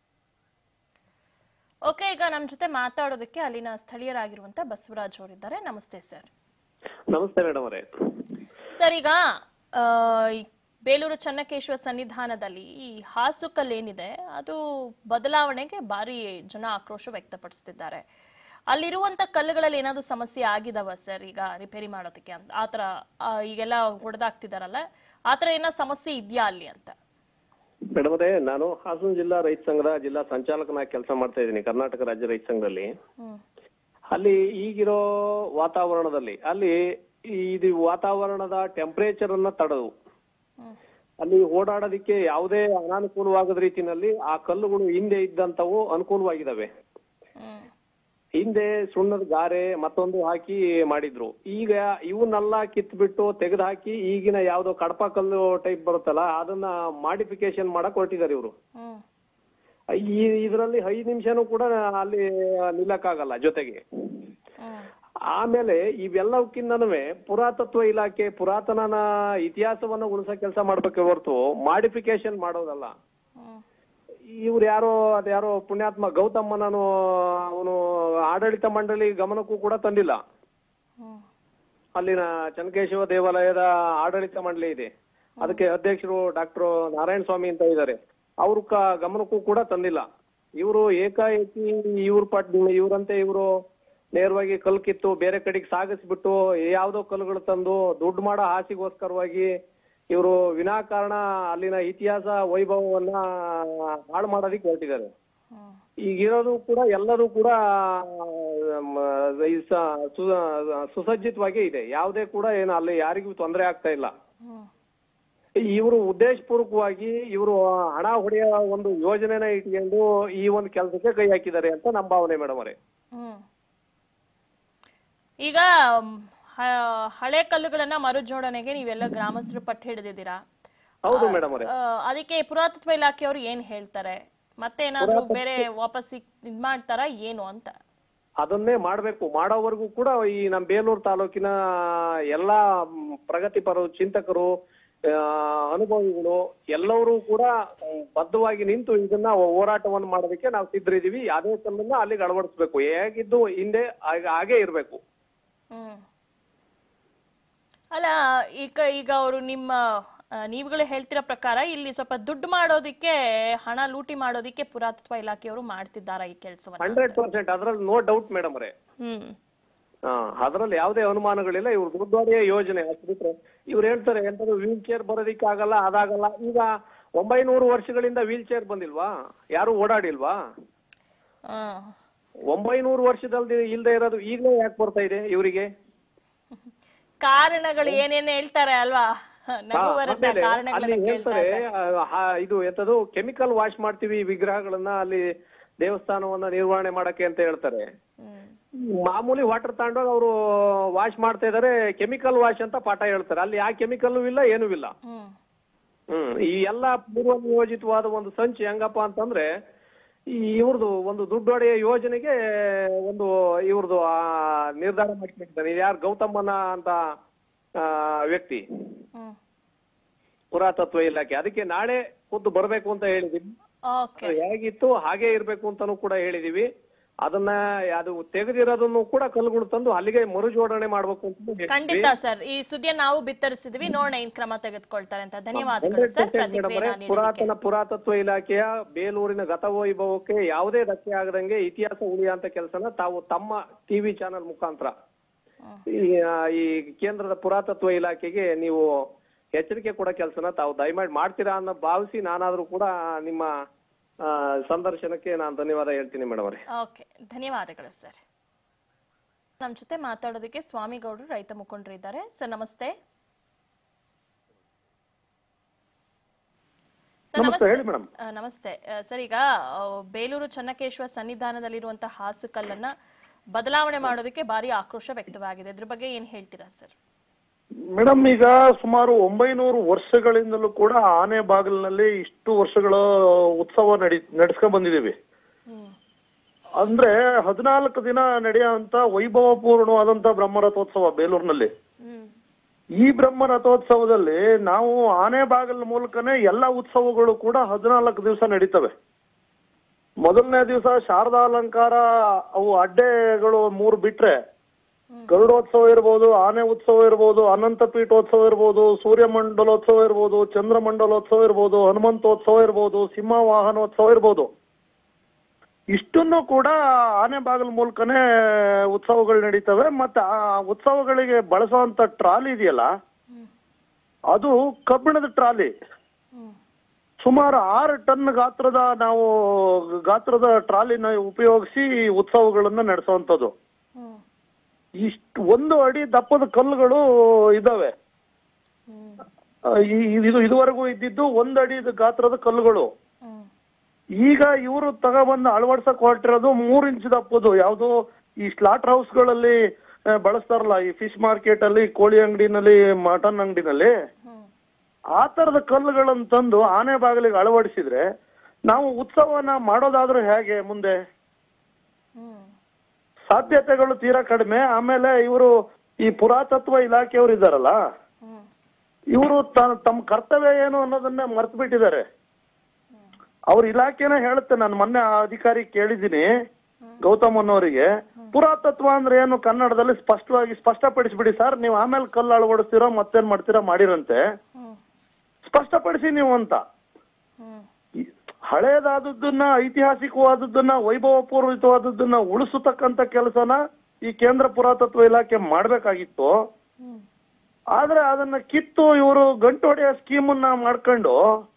ಓಕೆ ಈಗ ನಮ್ಮ ಜೊತೆ ಮಾತಾಡೋದಕ್ಕೆ ಅಲ್ಲಿನ ಸ್ಥಳೀಯರಾಗಿರುವಂತ ಬಸವರಾಜ್ ಅವರಿದ್ದಾರೆ ನಮಸ್ತೆ ಸರ್ ನಮಸ್ತೆ ಮೇಡಮ್ ಅವರೇ ಸರ್ ಈಗ ಆ, ಈ ಬೇಲೂರು ಚನ್ನಕೇಶ್ವರ ಸನ್ನಿಧಾನದಲ್ಲಿ ಈ ಹಾಸುಕಲ್ ಏನಿದೆ ಅದು ಬದಲಾವಣೆಗೆ ಭಾರಿ ಜನ ಆಕ್ರೋಶ ವ್ಯಕ್ತಪಡಿಸ್ತಿದ್ದಾರೆ ಅಲ್ಲಿರುವಂತ ಕಲ್ಲುಗಳಲ್ಲಿ ಏನಾದ್ರು ಸಮಸ್ಯೆ ಆಗಿದಾವ ಸರ್ ಈಗ ರಿಪೇರಿ ಮಾಡೋದಕ್ಕೆ ಅಂತ ಆತರ ಆ, ಈಗೆಲ್ಲ ಹೊಡೆದಾಕ್ತಿದಾರಲ್ಲ ಆತರ ಏನೋ ಸಮಸ್ಯೆ ಇದೆಯಾ ಅಲ್ಲಿ ಅಂತ ಮೇಡಮ್ ಅವರೇ ನಾನು ಹಾಸನ ಜಿಲ್ಲಾ ರೈತ ಸಂಘದ ಜಿಲ್ಲಾ ಸಂಚಾಲಕನಾಗಿ ಕೆಲಸ ಮಾಡ್ತಾ ಇದ್ದೀನಿ ಕರ್ನಾಟಕ ರಾಜ್ಯ ರೈತ ಸಂಘದಲ್ಲಿ ಹ್ಮ್ ಅಲ್ಲಿ ಈಗಿರೋ ವಾತಾವರಣದಲ್ಲಿ ಅಲ್ಲಿ ಈ- ಇದು ವಾತಾವರಣದ ಟೆಂಪರೇಚರ್ ಅನ್ನ ತಡೆದು ಹ್ಮ್ ಅಲ್ಲಿ ಓಡಾಡೋದಿಕ್ಕೆ ಯಾವುದೇ ಅನಾನುಕೂಲವಾಗದ ರೀತಿನಲ್ಲಿ ಆ ಕಲ್ಲುಗಳು ಹಿಂದೆ ಇದ್ದಂತವು ಅನುಕೂಲವಾಗಿದ್ದಾವೆ ಹ್ಮ್ ಹಿಂದೆ ಸುಣ್ಣದ ಗಾರೆ ಮತ್ತೊಂದು ಹಾಕಿ ಮಾಡಿದ್ರು ಈಗ ಇವನ್ನೆಲ್ಲ ಕಿತ್ಬಿಟ್ಟು ತೆಗೆದು ಹಾಕಿ ಈಗಿನ ಯಾವ್ದೋ ಕಡಪ ಕಲ್ಲು ಟೈಪ್ ಬರುತ್ತಲ್ಲ ಅದನ್ನ ಮಾಡಿಫಿಕೇಶನ್ ಮಾಡಕ್ ಹೊರಟಿದ್ದಾರೆ ಇವರು ಹ್ಮ್ ಈ ಇದರಲ್ಲಿ ಐದು ನಿಮಿಷನೂ ಕೂಡ ಅಲ್ಲಿ ನಿಲ್ಲಕ್ಕಾಗಲ್ಲ ಜೊತೆಗೆ ಹ್ಮ್ ಆಮೇಲೆ ಇವೆಲ್ಲಕ್ಕಿಂತನೂ ಪುರಾತತ್ವ ಇಲಾಖೆ ಪುರಾತನನ ಇತಿಹಾಸವನ್ನ ಉಳಿಸೋ ಕೆಲಸ ಮಾಡ್ಬೇಕೆ ಹೊರತು ಮಾಡಿಫಿಕೇಶನ್ ಮಾಡೋದಲ್ಲ ಹ್ಮ್ ಇವ್ರು ಯಾರೋ ಅದ್ಯಾರೋ ಪುಣ್ಯಾತ್ಮ ಗೌತಮ್ಮನನು ಅವನು ಆಡಳಿತ ಮಂಡಳಿ ಗಮನಕ್ಕೂ ಕೂಡ ತಂದಿಲ್ಲ ಹ್ಮ್ ಅಲ್ಲಿನ ಚನ್ನಕೇಶವ ದೇವಾಲಯದ ಆಡಳಿತ ಮಂಡಳಿ ಇದೆ ಅದಕ್ಕೆ ಅಧ್ಯಕ್ಷರು ಡಾಕ್ಟರ್ ನಾರಾಯಣ ಸ್ವಾಮಿ ಅಂತ ಇದ್ದಾರೆ ಅವ್ರ ಕ- ಗಮನಕ್ಕೂ ಕೂಡ ತಂದಿಲ್ಲ ಇವರು ಏಕಾಏಕಿ ಇವ್ರ ಪಟ್ ಇವ್ರಂತೆ ಇವರು ನೇರವಾಗಿ ಕಲ್ ಕಿತ್ತು ಬೇರೆ ಕಡೆಗೆ ಸಾಗಿಸ್ಬಿಟ್ಟು ಯಾವ್ದೋ ಕಲ್ಲುಗಳು ತಂದು ದುಡ್ಡು ಮಾಡೋ ಆಸೆಗೋಸ್ಕರವಾಗಿ ಇವರು ವಿನಾಕಾರಣ ಅಲ್ಲಿನ ಇತಿಹಾಸ ವೈಭವವನ್ನ ಹಾಳು ಮಾಡೋದಿಕ್ಕೆ ಹೊರಟಿದ್ದಾರೆ ಹ್ಮ್ ಈಗಿರೋದು ಕೂಡ ಎಲ್ಲದೂ ಕೂಡ ಮ, ಈ ಸ- ಸು- ಸುಸಜ್ಜಿತವಾಗೇ ಇದೆ ಯಾವುದೇ ಕೂಡ ಏನು ಅಲ್ಲಿ ಯಾರಿಗೂ ತೊಂದರೆ ಆಗ್ತಾ ಇಲ್ಲ ಹ್ಮ್ ಇವರು ಉದ್ದೇಶಪೂರ್ವಕವಾಗಿ ಇವರು ಹಣ ಹೊಡೆಯೋ ಒಂದು ಯೋಜನೆನ ಇಟ್ಕೊಂಡು ಈ ಒಂದು ಕೆಲಸಕ್ಕೆ ಕೈ ಹಾಕಿದ್ದಾರೆ ಅಂತ ನಮ್ಮ ಭಾವನೆ ಮೇಡಮ್ ಅವರೇ ಹ್ಮ್ ಈಗ ಮ್, ಹ- ಹಳೆ ಕಲ್ಲುಗಳನ್ನ ಮರುಜೋಡಣೆಗೆ ನೀವೆಲ್ಲ ಗ್ರಾಮಸ್ಥರು ಪಟ್ಟು ಹಿಡಿದಿದ್ದೀರಾ ಹೌದು ಮೇಡಮ್ ಅವರೇ ಆ, ಅದಕ್ಕೆ ಪುರಾತತ್ವ ಇಲಾಖೆಯವರು ಏನ್ ಹೇಳ್ತಾರೆ ಮತ್ತೆ ಏನಾದ್ರು ಬೇರೆ ವಾಪಸ್ ಇದ್- ಇದ್ ಮಾಡ್ತಾರಾ ಏನು ಅಂತ ಅದನ್ನೇ ಮಾಡ್ಬೇಕು ಮಾಡೋವರೆಗೂ ಕೂಡ ಈ ನಮ್ಮ ಬೇಲೂರು ತಾಲೂಕಿನ ಎಲ್ಲಾ ಮ್, ಪ್ರಗತಿಪರ ಚಿಂತಕರು ಆ, ಅನುಭವಿಗಳು ಎಲ್ಲರೂ ಕೂಡ ಮ್, ಬದ್ಧವಾಗಿ ನಿಂತು ಇದನ್ನ ಹೋರಾಟವನ್ನು ಮಾಡೋದಕ್ಕೆ ನಾವು ಸಿದ್ಧರಿದ್ದೀವಿ ಅದೇ ಕಲ್ಲನ್ನ ಅಲ್ಲಿಗೆ ಅಳವಡಿಸ್ಬೇಕು ಹೇಗಿದ್ದು ಹಿಂದೆ ಹಾಗೆ- ಹಾಗೆ ಇರ್ಬೇಕು ಹ್ಮ್ ಅಲ್ಲ ಈಗ ಈಗ ಅವರು ನಿಮ್ಮ ಆ, ನೀವುಗಳು ಹೇಳ್ತಿರೋ ಪ್ರಕಾರ ಇಲ್ಲಿ ಸ್ವಲ್ಪ ದುಡ್ಡು ಮಾಡೋದಿಕ್ಕೆ ಹಣ ಲೂಟಿ ಮಾಡೋದಿಕ್ಕೆ ಪುರಾತತ್ವ ಇಲಾಖೆಯವರು ಮಾಡ್ತಿದ್ದಾರಾ ಈ ಕೆಲಸವನ್ನ ಹಂಡ್ರೆಡ್ ಪರ್ಸೆಂಟ್ ಅದ್ರಲ್ಲಿ ನೋ ಡೌಟ್ ಮೇಡಮ್ ಅವರೇ ಹ್ಮ್ ಅದ್ರಲ್ಲಿ ಯಾವುದೇ ಅನುಮಾನಗಳಿಲ್ಲ ಇವ್ರು ದುಡ್ಡೋಡೆಯ ಯೋಜನೆ ಅಷ್ಟು ಬಿಟ್ರೆ ಇವ್ರು ಹೇಳ್ತಾರೆ ಎಂತದ್ದು ವೀಲ್ ಚೇರ್ ಬರೋದಿಕ್ಕೆ ಆಗಲ್ಲ ಅದಾಗಲ್ಲ ಈಗ ಒಂಬೈನೂರು ವರ್ಷಗಳಿಂದ ವೀಲ್ ಚೇರ್ ಬಂದಿಲ್ವಾ ಯಾರು ಓಡಾಡಿಲ್ವಾ ಆ, ಒಂಬೈನೂರು ವರ್ಷದಲ್ಲಿ ಇಲ್ದೇ ಇರೋದು ಈಗಲೇ ಯಾಕೆ ಬರ್ತಾ ಇದೆ ಇವರಿಗೆ ಕಾರಣಗಳು ಏನೇನ್ ಹೇಳ್ತಾರೆ ಅಲ್ವಾ ನಗು ಬರುತ್ತೆ ಆ ಅಲ್ಲಿ ಕಾರಣಗಳನ್ನ ಕೇಳ್ತಾ ಹೇಳ್ತಾರೆ ಇದ್ರೆ. ಆ, ಆ, ಇದು ಎಂತದು ಕೆಮಿಕಲ್ ವಾಶ್ ಮಾಡ್ತೀವಿ ಈ ವಿಗ್ರಹಗಳನ್ನ ಅಲ್ಲಿ ದೇವಸ್ಥಾನವನ್ನ ನಿರ್ವಹಣೆ ಮಾಡಕ್ಕೆ ಅಂತ ಹೇಳ್ತಾರೆ ಹ್ಮ್ ಮಾಮೂಲಿ ವಾಟರ್ ತಗೊಂಡೋಗಿ ಅವರು ವಾಶ್ ಮಾಡ್ತಾ ಇದಾರೆ ಕೆಮಿಕಲ್ ವಾಶ್ ಅಂತ ಪಾಠ ಹೇಳ್ತಾರೆ ಅಲ್ಲಿ ಯಾವ ಕೆಮಿಕಲ್ ಇಲ್ಲ ಏನೂ ಇಲ್ಲ ಹ್ಮ್ ಹ್ಮ್ ಈ ಎಲ್ಲ ಪೂರ್ವ ನಿಯೋಜಿತವಾದ ಒಂದು ಸಂಚು ಹೆಂಗಪ್ಪ ಅಂತಂದ್ರೆ ಈ ಇವ್ರದ್ದು ಒಂದು ದುಡ್ಡೊಡೆಯ ಯೋಜನೆಗೆ ಒಂದು ಇವ್ರದ್ದು ಆ ನಿರ್ಧಾರ ಮಾಡ್ಕೊಂಡಿದ್ದಾನೆ ಯಾರು ಗೌತಮನ ಅಂತ ಆ, ವ್ಯಕ್ತಿ ಹ್ಮ್ ಪುರಾತತ್ವ ಇಲಾಖೆ ಅದಕ್ಕೆ ನಾಳೆ ಖುದ್ದು ಬರ್ಬೇಕು ಅಂತ ಹೇಳಿದೀವಿ ಓಕೆ ಹೇಗಿತ್ತು ಹಾಗೆ ಇರ್ಬೇಕು ಅಂತಾನು ಕೂಡ ಹೇಳಿದೀವಿ ಅದನ್ನ ಅದು ತೆಗೆದಿರೋದನ್ನು ಕೂಡ ಕಲ್ಲುಗಳು ತಂದು ಅಲ್ಲಿಗೆ ಮರುಜೋಡಣೆ ಮಾಡ್ಬೇಕು ಅಂತ ಹೇಳಿದ್ವಿ. ಖಂಡಿತ ಸರ್ ಈ ಸುದ್ದಿಯ ನಾವು ಬಿತ್ತರಿಸಿದ್ವಿ ನೋಡೋಣ ಏನ್ ಕ್ರಮ ತೆಗೆದುಕೊಳ್ತಾರೆ ಅಂತ ಧನ್ಯವಾದಗಳು ಸರ್ 100% ಮೇಡಮ್ ಅವರೇ, ಪ್ರತಿಕ್ರಿಯೆ ನೀಡಿದ್ದಕ್ಕೆ ಪುರಾತನ ಪುರಾತತ್ವ ಇಲಾಖೆಯ ಬೇಲೂರಿನ ಗತವೈಭವಕ್ಕೆ ಯಾವುದೇ ಧಕ್ಕೆ ಆಗದಂಗೆ ಇತಿಹಾಸ ಉಳಿಯುವಂತ ಕೆಲಸನ ತಾವು ತಮ್ಮ ಟಿವಿ ಚಾನೆಲ್ ಮುಖಾಂತರ ಈ ಆ, ಈ ಕೇಂದ್ರದ ಪುರಾತತ್ವ ಇಲಾಖೆಗೆ ನೀವು ಎಚ್ಚರಿಕೆ ಕೊಡೋ ಕೆಲಸನ ತಾವು ದಯಮಾಡಿ ಮಾಡ್ತೀರಾ ಅನ್ನೋ ಭಾವಿಸಿ ನಾನಾದ್ರೂ ಕೂಡ ನಿಮ್ಮ ಆ, ಸಂದರ್ಶನಕ್ಕೆ ನಾನು ಧನ್ಯವಾದ ಹೇಳ್ತೀನಿ ಮೇಡಮ್ ಅವರೇ ಓಕೆ ಧನ್ಯವಾದಗಳು ಸರ್ ನಮ್ಮ ಜೊತೆ ಮಾತಾಡೋದಕ್ಕೆ ಸ್ವಾಮಿಗೌಡರು ರೈತ ಮುಖಂಡರು ಇದ್ದಾರೆ ಸರ್ ನಮಸ್ತೆ ಸರ್ ನಮಸ್ತೆ, ಹೇಳಿ ಮೇಡಮ್. ಆ, ನಮಸ್ತೆ ಆ, ಸರ್ ಈಗ ಆ, ಬೇಲೂರು ಚನ್ನಕೇಶ್ವರ ಸನ್ನಿಧಾನದಲ್ಲಿರುವಂತಹ ಹಾಸುಕಲ್ಲನ್ನ ಬದಲಾವಣೆ ಮಾಡೋದಕ್ಕೆ ಭಾರಿ ಆಕ್ರೋಶ ವ್ಯಕ್ತವಾಗಿದೆ ಇದ್ರ ಬಗ್ಗೆ ಏನ್ ಹೇಳ್ತೀರಾ ಸರ್ ಮೇಡಮ್ ಈಗ ಸುಮಾರು ಒಂಬೈನೂರು ವರ್ಷಗಳಿಂದಲೂ ಕೂಡ ಆನೆ ಬಾಗಿಲಿನಲ್ಲಿ ಇಷ್ಟು ವರ್ಷಗಳ ಉತ್ಸವ ನಡಿ ನಡೆಸ್ಕೊಂಡ್ ಬಂದಿದ್ದೀವಿ ಅಂದ್ರೆ ಹದಿನಾಲ್ಕು ದಿನ ನಡೆಯುವಂತ ವೈಭವಪೂರ್ಣವಾದಂತ ಬ್ರಹ್ಮರಥೋತ್ಸವ ಬೇಲೂರಿನಲ್ಲಿ ಹ್ಮ್ ಈ ಬ್ರಹ್ಮ ರಥೋತ್ಸವದಲ್ಲಿ ನಾವು ಆನೆ ಬಾಗಿಲ ಮೂಲಕನೇ ಎಲ್ಲ ಉತ್ಸವಗಳು ಕೂಡ ಹದಿನಾಲ್ಕು ದಿವಸ ನಡೀತವೆ ಮೊದಲನೇ ದಿವಸ ಶಾರದಾ ಅಲಂಕಾರ ಅವು ಅಡ್ಡೆಗಳು ಮೂರು ಬಿಟ್ರೆ ಗರುಡೋತ್ಸವ ಇರ್ಬೋದು ಆನೆ ಉತ್ಸವ ಇರ್ಬೋದು ಅನಂತ ಪೀಠೋತ್ಸವ ಇರ್ಬೋದು ಸೂರ್ಯ ಮಂಡಲೋತ್ಸವ ಇರ್ಬೋದು ಚಂದ್ರ ಮಂಡಲೋತ್ಸವ ಇರ್ಬೋದು ಹನುಮಂತೋತ್ಸವ ಇರ್ಬೋದು ಸಿಂಹ ವಾಹನೋತ್ಸವ ಇರ್ಬೋದು ಇಷ್ಟನ್ನು ಕೂಡ ಆನೆ ಬಾಗಿಲ ಮೂಲಕನೇ ಉತ್ಸವಗಳು ನಡೀತವೆ ಮತ್ತೆ ಆ ಉತ್ಸವಗಳಿಗೆ ಬಳಸುವಂತ ಟ್ರಾಲಿ ಇದೆಯಲ್ಲ ಅದು ಕಬ್ಬಿಣದ ಟ್ರಾಲಿ ಹ್ಮ್ ಸುಮಾರು ಆರು ಟನ್ ಗಾತ್ರದ ನಾವು ಗಾತ್ರದ ಟ್ರಾಲಿನ ಉಪಯೋಗಿಸಿ ಉತ್ಸವಗಳನ್ನ ನಡೆಸುವಂಥದ್ದು ಹ್ಮ್ ಇಷ್ಟು ಒಂದು ಅಡಿ ದಪ್ಪದ ಕಲ್ಲುಗಳು ಇದಾವೆ ಹ್ಮ್ ಆ, ಈ- ಇದು ಇದುವರೆಗೂ ಇದ್ದಿದ್ದು ಒಂದು ಅಡಿ ಗಾತ್ರದ ಕಲ್ಲುಗಳು ಹ್ಮ್ ಈಗ ಇವರು ತಗೊಬಂದು ಅಳವಡಿಸಕ್ ಹೊರಟಿರೋದು ಮೂರ್ ಇಂಚ್ ದಪ್ಪದು ಯಾವ್ದು ಈ ಸ್ಲಾಟರ್ ಹೌಸ್ಗಳಲ್ಲಿ ಆ, ಬಳಸ್ತಾರಲ್ಲ ಈ ಫಿಶ್ ಮಾರ್ಕೆಟ್ ಅಲ್ಲಿ ಕೋಳಿ ಅಂಗಡಿನಲ್ಲಿ ಮಟನ್ ಅಂಗಡಿನಲ್ಲಿ ಹ್ಮ್ ಆ ತರದ ಕಲ್ಲುಗಳನ್ನು ತಂದು ಆನೆ ಬಾಗಿಲಿಗೆ ಅಳವಡಿಸಿದ್ರೆ ನಾವು ಉತ್ಸವನ ಮಾಡೋದಾದ್ರೂ ಹೇಗೆ ಮುಂದೆ ಹ್ಮ್ ಸಾಧ್ಯತೆಗಳು ತೀರಾ ಕಡಿಮೆ ಆಮೇಲೆ ಇವರು ಈ ಪುರಾತತ್ವ ಇಲಾಖೆಯವರು ಇದ್ದಾರಲ್ಲ ಹ್ಮ್ ಇವರು ತಮ್ಮ ಕರ್ತವ್ಯ ಏನು ಅನ್ನೋದನ್ನ ಮರ್ತು ಬಿಟ್ಟಿದ್ದಾರೆ ಅವ್ರ ಇಲಾಖೆನೇ ಹೇಳುತ್ತೆ ನಾನು ಮೊನ್ನೆ ಆ ಅಧಿಕಾರಿ ಕೇಳಿದ್ದೀನಿ ಗೌತಮ್ ಅನ್ನೋರಿಗೆ ಪುರಾತತ್ವ ಅಂದ್ರೆ ಏನು ಕನ್ನಡದಲ್ಲಿ ಸ್ಪಷ್ಟವಾಗಿ ಸ್ಪಷ್ಟಪಡಿಸ್ಬಿಡಿ ಸರ್ ನೀವು ಆಮೇಲೆ ಕಲ್ಲು ಅಳವಡಿಸ್ತೀರೋ ಮತ್ತೇನ್ ಮಾಡ್ತೀರೋ ಮಾಡಿರಂತೆ ಹ್ಮ್ ಸ್ಪಷ್ಟಪಡಿಸಿ ನೀವು ಅಂತ ಹ್ಮ್ ಈ ಹಳೇದಾದದ್ದನ್ನ ಐತಿಹಾಸಿಕವಾದದ್ದನ್ನ ವೈಭವಪೂರ್ವಿತವಾದದ್ದನ್ನ ಉಳಿಸತಕ್ಕಂತ ಕೆಲಸನ ಈ ಕೇಂದ್ರ ಪುರಾತತ್ವ ಇಲಾಖೆ ಮಾಡ್ಬೇಕಾಗಿತ್ತು ಹ್ಮ್ ಆದ್ರೆ ಅದನ್ನ ಕಿತ್ತು ಇವರು ಗಂಟು ಹೊಡೆಯೋ ಸ್ಕೀಮನ್ನ ಮಾಡ್ಕೊಂಡು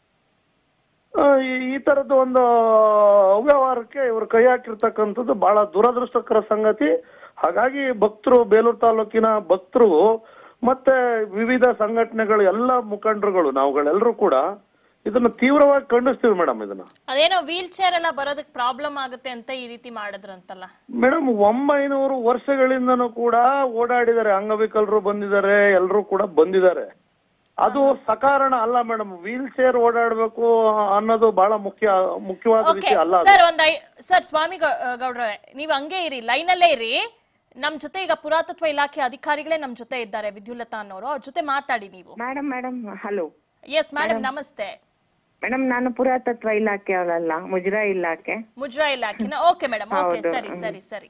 ಆ, ಈ- ಈ ತರದ ಒಂದು ಅವ್ಯವಹಾರಕ್ಕೆ ಇವರು ಕೈ ಹಾಕಿರ್ತಕ್ಕಂಥದ್ದು ಬಹಳ ದುರದೃಷ್ಟಕರ ಸಂಗತಿ ಹಾಗಾಗಿ ಭಕ್ತರು ಬೇಲೂರು ತಾಲೂಕಿನ ಭಕ್ತರು ಮತ್ತೆ ವಿವಿಧ ಸಂಘಟನೆಗಳು ಎಲ್ಲ ಮುಖಂಡರುಗಳು ನಾವುಗಳೆಲ್ಲರೂ ಕೂಡ ಇದನ್ನ ತೀವ್ರವಾಗಿ ಖಂಡಿಸ್ತೀವಿ ಮೇಡಮ್ ಇದನ್ನ ಅದೇನೋ ವೀಲ್ ಚೇರ್ ಎಲ್ಲ ಬರೋದಕ್ಕೆ ಪ್ರಾಬ್ಲಮ್ ಆಗುತ್ತೆ ಅಂತ ಈ ರೀತಿ ಮಾಡಿದ್ರಂತಲ್ಲ ಮೇಡಮ್ ಒಂಬೈನೂರು ವರ್ಷಗಳಿಂದನೂ ಕೂಡ ಓಡಾಡಿದ್ದಾರೆ ಅಂಗವಿಕಲರು ಬಂದಿದ್ದಾರೆ ಎಲ್ಲರೂ ಕೂಡ ಬಂದಿದ್ದಾರೆ ಅದು ಸಕಾರಣ ಅಲ್ಲ ಮೇಡಮ್ ವೀಲ್ ಚೇರ್ ಓಡಾಡ್ಬೇಕು ಅನ್ನೋದು ಬಹಳ ಮುಖ್ಯ ಮುಖ್ಯವಾದ ಓಕೆ ವಿಷಯ ಅಲ್ಲ ಅದು. ಸರ್ ಒಂದ್ ಐ- ಸರ್ ಸ್ವಾಮಿ ಗೌ- ಗೌಡ್ರೆ ನೀವ್ ಹಂಗೆ ಇರಿ ಲೈನ್ ಅಲ್ಲೇ ಇರಿ ನಮ್ ಜೊತೆ ಈಗ ಪುರಾತತ್ವ ಇಲಾಖೆ ಅಧಿಕಾರಿಗಳೇ ನಮ್ ಜೊತೆ ಇದ್ದಾರೆ ವಿದ್ಯುಲತಾ ಅನ್ನೋರು ಅವ್ರ ಜೊತೆ ಮಾತಾಡಿ ನೀವು madam madam hello yes madam ನಮಸ್ತೆ ಮೇಡಮ್ ನಾನು ಪುರಾತತ್ವ ಇಲಾಖೆ ಅವಳಲ್ಲ ಮುಜರಾ ಇಲಾಖೆ ಮುಜ್ರಾ ಇಲಾಖೆನ ಓಕೆ ಮೇಡಮ್ ಓಕೆ ಸರಿ ಸರಿ ಸರಿ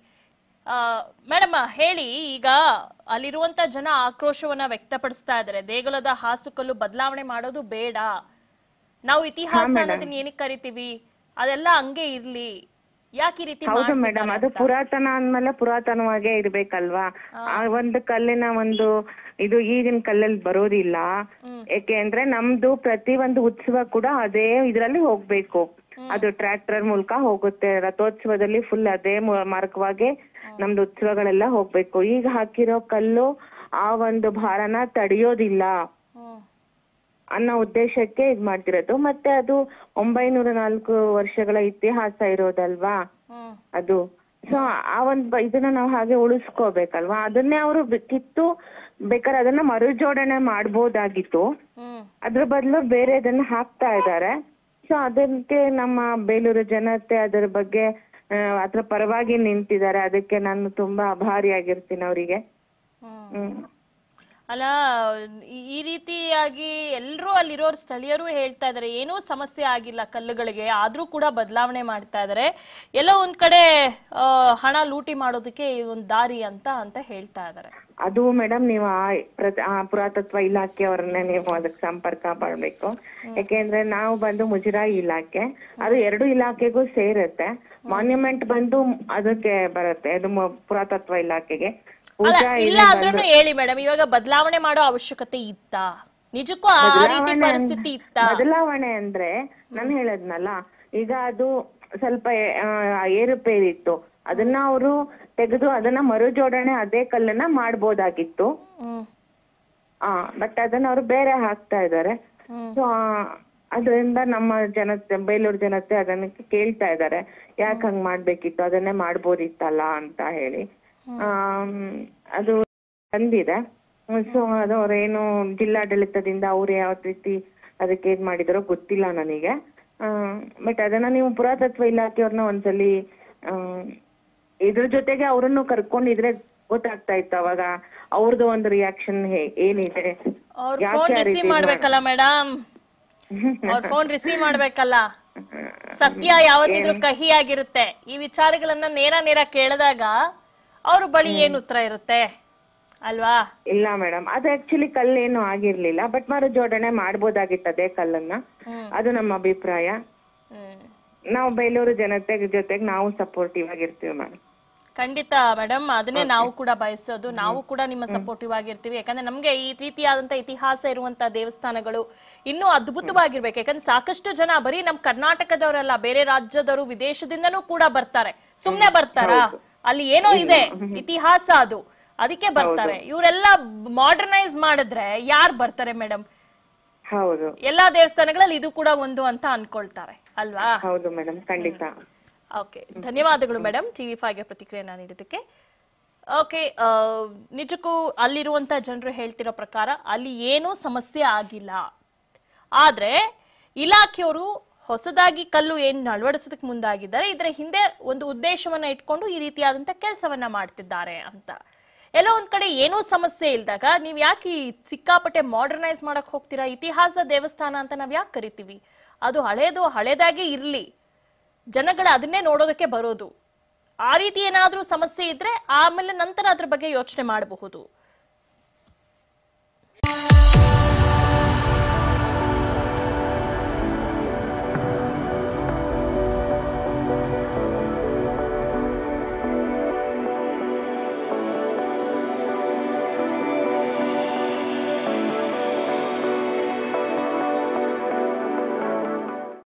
ಮೇಡಮ್ ಹೇಳಿ ಈಗ ಅಲ್ಲಿರುವಂತ ಜನ ಆಕ್ರೋಶವನ್ನ ವ್ಯಕ್ತಪಡಿಸ್ತಾ ಇದ್ದಾರೆ ದೇಗುಲದ ಹಾಸುಕಲ್ಲು ಬದಲಾವಣೆ ಮಾಡೋದು ಬೇಡ ನಾವು ಇತಿಹಾಸ ಅನ್ನೋದನ್ನ ಏನಕ್ಕೆ ಕರಿತೀವಿ ಅದೆಲ್ಲ ಹಂಗೆ ಇರ್ಲಿ ಯಾಕೆ ಈ ರೀತಿ ಹೌದು ಮೇಡಮ್ ಅದು ಮಾಡ್ತಿದ್ದಾರೆ ಅಂತ? ಪುರಾತನ ಅಂದ್ಮೇಲೆ ಪುರಾತನವಾಗೇ ಇರ್ಬೇಕಲ್ವಾ ಆ ಒಂದು ಕಲ್ಲಿನ ಒಂದು ಇದು ಈಗಿನ ಕಲ್ಲಲ್ಲಿ ಬರೋದಿಲ್ಲ ಯಾಕೆ ಅಂದ್ರೆ ನಮ್ದು ಪ್ರತಿ ಒಂದು ಉತ್ಸವ ಕೂಡ ಅದೇ ಇದ್ರಲ್ಲಿ ಹೋಗ್ಬೇಕು ಅದು ಟ್ರ್ಯಾಕ್ಟರ್ ಮೂಲಕ ಹೋಗುತ್ತೆ ರಥೋತ್ಸವದಲ್ಲಿ ಫುಲ್ ಅದೇ ಮು- ಮಾರ್ಗವಾಗಿ ನಮ್ದು ಉತ್ಸವಗಳೆಲ್ಲ ಹೋಗ್ಬೇಕು ಈಗ ಹಾಕಿರೋ ಕಲ್ಲು ಆ ಒಂದು ಭಾರನ ತಡೆಯೋದಿಲ್ಲ ಹ್ಮ್ ಅನ್ನೋ ಉದ್ದೇಶಕ್ಕೆ ಇದ್ ಮಾಡ್ತಿರೋದು ಮತ್ತೆ ಅದು ಒಂಬೈನೂರ ನಾಲ್ಕು ವರ್ಷಗಳ ಇತಿಹಾಸ ಇರೋದಲ್ವಾ ಹ್ಮ್ ಅದು ಸೊ ಆ ಒಂದ್ ಬ- ಇದನ್ನ ನಾವು ಹಾಗೆ ಉಳಿಸ್ಕೋಬೇಕಲ್ವಾ ಅದನ್ನೇ ಅವರು ಕಿತ್ತು ಬೇಕಾದ್ರೆ ಅದನ್ನ ಮರುಜೋಡಣೆ ಮಾಡ್ಬೋದಾಗಿತ್ತು ಹ್ಮ್ ಅದ್ರ ಬದಲು ಬೇರೆ ಇದನ್ನ ಹಾಕ್ತಾ ಇದ್ದಾರೆ ಸೊ ಅದಕ್ಕೆ ನಮ್ಮ ಬೇಲೂರು ಜನತೆ ಅದರ ಬಗ್ಗೆ ಆ, ಅದ್ರ ಪರವಾಗಿ ನಿಂತಿದ್ದಾರೆ ಅದಕ್ಕೆ ನಾನು ತುಂಬಾ ಆಭಾರಿಯಾಗಿರ್ತೀನಿ ಅವರಿಗೆ ಹ್ಮ್ ಹ್ಮ್ ಅಲ್ಲ ಈ- ಈ ರೀತಿಯಾಗಿ ಎಲ್ಲರೂ ಅಲ್ಲಿರೋರು ಸ್ಥಳೀಯರು ಹೇಳ್ತಾ ಇದ್ದಾರೆ ಏನೂ ಸಮಸ್ಯೆ ಆಗಿಲ್ಲ ಕಲ್ಲುಗಳಿಗೆ ಆದ್ರೂ ಕೂಡ ಬದಲಾವಣೆ ಮಾಡ್ತಾ ಇದ್ದಾರೆ ಎಲ್ಲೋ ಒಂದ್ ಕಡೆ ಆ, ಹಣ ಲೂಟಿ ಮಾಡೋದಕ್ಕೆ ಒಂದು ದಾರಿ ಅಂತ ಅಂತ ಹೇಳ್ತಾ ಇದ್ದಾರೆ ಅದು ಮೇಡಮ್ ನೀವು ಆ ಪ್ರತ- ಆ ಪುರಾತತ್ವ ಇಲಾಖೆಯವರನ್ನೇ ನೀವು ಅದಕ್ಕೆ ಸಂಪರ್ಕ ಮಾಡ್ಬೇಕು ಯಾಕೆಂದ್ರೆ ನಾವು ಬಂದು ಮುಜರಾಯಿ ಇಲಾಖೆ ಅದು ಎರಡು ಇಲಾಖೆಗೂ ಸೇರುತ್ತೆ ಮಾನ್ಯುಮೆಂಟ್ ಬಂದು ಅದಕ್ಕೆ ಬರುತ್ತೆ ಅದು ಮ- ಪುರಾತತ್ವ ಇಲಾಖೆಗೆ ಅಲ್ಲ ಪೂಜಾ ಇಲ್ಲ ಇಲ್ಲಿ ಅಂದ್ರೂ ಬಂದು- ಹೇಳಿ ಮೇಡಮ್ ಇವಾಗ ಬದಲಾವಣೆ ಮಾಡೋ ಅವಶ್ಯಕತೆ ಇತ್ತಾ ನಿಜಕ್ಕೂ ಆ ರೀತಿ ಬದಲಾವಣೆ ಪರಿಸ್ಥಿತಿ ಇತ್ತಾ ಬದಲಾವಣೆ ಅಂದ್ರೆ ನಾನು ಹೇಳದ್ನಲ್ಲ ಈಗ ಅದು ಸ್ವಲ್ಪ ಆ, ಏರುಪೇರಿತ್ತು ಅದನ್ನ ಅವರು ತೆಗೆದು ಅದನ್ನ ಮರುಜೋಡಣೆ ಅದೇ ಕಲ್ಲನ್ನ ಮಾಡ್ಬೋದಾಗಿತ್ತು ಹ್ಮ್ ಆ ಬಟ್ ಅದನ್ನ ಅವ್ರು ಬೇರೆ ಹಾಕ್ತಾ ಇದ್ದಾರೆ ಸೊ ಅದರಿಂದ ನಮ್ಮ ಜನತೆ ಬೇಲೂರು ಜನತೆ ಅದನ್ನ ಕೇಳ್ತಾ ಇದ್ದಾರೆ ಯಾಕೆ ಹಂಗ್ ಮಾಡ್ಬೇಕಿತ್ತು ಅದನ್ನೇ ಮಾಡ್ಬೋದಿತ್ತಲ್ಲ ಅಂತ ಹೇಳಿ ಆಮ್, ಅದು ಬಂದಿದೆ ಸೊ ಅದು ಅವ್ರೇನು ಜಿಲ್ಲಾಡಳಿತದಿಂದ ಅವ್ರು ಯಾವ ರೀತಿ ಅದಕ್ಕೆ ಇದ್ ಮಾಡಿದಾರೋ ಗೊತ್ತಿಲ್ಲ ನನಗೆ ಬಟ್ ಅದನ್ನ ನೀವು ಪುರಾತತ್ವ ಇಲಾಖೆಯವ್ರನ್ನ ಒಂದ್ಸಲಿ ಆ, ಇದ್ರ ಜೊತೆಗೆ ಅವರನ್ನು ಕರ್ಕೊಂಡಿದ್ರೆ ಗೊತ್ತಾಗ್ತಾ ಇತ್ತು ಅವಾಗ ಅವ್ರದ್ದು ಒಂದು ರಿಯಾಕ್ಷನ್ ಏನಿದೆ ಅವ್ರ ಯಾಕೆ ಫೋನ್ ಆ ರಿಸೀವ್ ರೀತಿ ಮಾಡ್ಬೇಕಲ್ಲ ಮೇಡಮ್ ಅವ್ರ ಫೋನ್ ರಿಸೀವ್ ಮಾಡ್ಬೇಕಲ್ಲ ಸತ್ಯ ಯಾವತ್ತಿದ್ರೂ ಕಹಿ ಆಗಿರುತ್ತೆ ಈ ವಿಚಾರಗಳನ್ನ ನೇರ ನೇರ ಕೇಳಿದಾಗ ಅವ್ರ ಬಳಿ ಏನ್ ಉತ್ತರ ಇರುತ್ತೆ ಅಲ್ವಾ ಇಲ್ಲ ಮೇಡಮ್ ಅದು ಆಕ್ಚುಲಿ ಕಲ್ಲೇನು ಆಗಿರ್ಲಿಲ್ಲ ಬಟ್ ಮರು ಜೋಡಣೆ ಮಾಡ್ಬೋದಾಗಿತ್ತು ಅದೇ ಕಲ್ಲನ್ನ ಅದು ನಮ್ಮ ಅಭಿಪ್ರಾಯ ಹ್ಮ್ ನಾವು ಬೇಲೂರು ಜನತೆ ಜೊತೆಗೆ ನಾವು ಸಪೋರ್ಟಿವ್ ಆಗಿರ್ತೀವಿ ಮೇಡಮ್ ಖಂಡಿತ ಮೇಡಮ್ ಅದನ್ನೇ ನಾವು ಕೂಡ ಬಯಸೋದು ನಾವು ಕೂಡ ನಿಮ್ಮ ಸಪೋರ್ಟಿವ್ ಆಗಿರ್ತೀವಿ ಯಾಕಂದ್ರೆ ನಮ್ಗೆ ಈ ರೀತಿಯಾದಂತ ಇತಿಹಾಸ ಇರುವಂತ ದೇವಸ್ಥಾನಗಳು ಇನ್ನೂ ಅದ್ಭುತವಾಗಿರ್ಬೇಕು ಯಾಕಂದ್ರೆ ಸಾಕಷ್ಟು ಜನ ಬರೀ ನಮ್ ಕರ್ನಾಟಕದವರಲ್ಲ ಬೇರೆ ರಾಜ್ಯದವರು ವಿದೇಶದಿಂದನೂ ಕೂಡ ಬರ್ತಾರೆ ಸುಮ್ನೆ ಬರ್ತಾರಾ ಅಲ್ಲಿ ಏನೋ ಇದೆ ಇತಿಹಾಸ ಅದು ಅದಕ್ಕೆ ಬರ್ತಾರೆ ಇವರೆಲ್ಲ ಮಾಡರ್ನೈಸ್ ಮಾಡಿದ್ರೆ ಯಾರು ಬರ್ತಾರೆ ಮೇಡಮ್ ಹೌದು ಎಲ್ಲಾ ದೇವಸ್ಥಾನಗಳಲ್ಲಿ ಇದು ಕೂಡ ಒಂದು ಅಂತ ಅನ್ಕೊಳ್ತಾರೆ ಅಲ್ವಾ ಹೌದು ಮೇಡಮ್ ಖಂಡಿತ ಓಕೆ ಧನ್ಯವಾದಗಳು ಮೇಡಮ್ ಟಿವಿ ಫೈವ್ಗೆ ಪ್ರತಿಕ್ರಿಯೆನ ನೀಡಿದ್ದಕ್ಕೆ ಓಕೆ ನಿಜಕ್ಕೂ ಅಲ್ಲಿರುವಂತ ಜನರು ಹೇಳ್ತಿರೋ ಪ್ರಕಾರ ಅಲ್ಲಿ ಏನೂ ಸಮಸ್ಯೆ ಆಗಿಲ್ಲ ಆದ್ರೆ ಇಲಾಖೆಯವರು ಹೊಸದಾಗಿ ಕಲ್ಲು ಏನು ಅಳವಡಿಸೋದಕ್ಕೆ ಮುಂದಾಗಿದ್ದಾರೆ ಇದರ ಹಿಂದೆ ಒಂದು ಉದ್ದೇಶವನ್ನ ಇಟ್ಕೊಂಡು ಈ ರೀತಿಯಾದಂತ ಕೆಲಸವನ್ನ ಮಾಡ್ತಿದ್ದಾರೆ ಅಂತ ಎಲ್ಲೋ ಒಂದ್ ಕಡೆ ಏನೂ ಸಮಸ್ಯೆ ಇಲ್ದಾಗ ನೀವ್ ಯಾಕೆ ಈ ಸಿಕ್ಕಾಪಟ್ಟೆ ಮಾಡರ್ನೈಸ್ ಮಾಡಕ್ ಹೋಗ್ತೀರಾ ಇತಿಹಾಸ ದೇವಸ್ಥಾನ ಅಂತ ನಾವ್ ಯಾಕೆ ಕರಿತೀವಿ ಅದು ಹಳೇದು ಹಳೇದಾಗೆ ಇರ್ಲಿ ಜನಗಳು ಅದನ್ನೇ ನೋಡೋದಕ್ಕೆ ಬರೋದು ಆ ರೀತಿ ಏನಾದ್ರೂ ಸಮಸ್ಯೆ ಇದ್ರೆ ಆಮೇಲೆ ನಂತರ ಅದ್ರ ಬಗ್ಗೆ ಯೋಚನೆ ಮಾಡಬಹುದು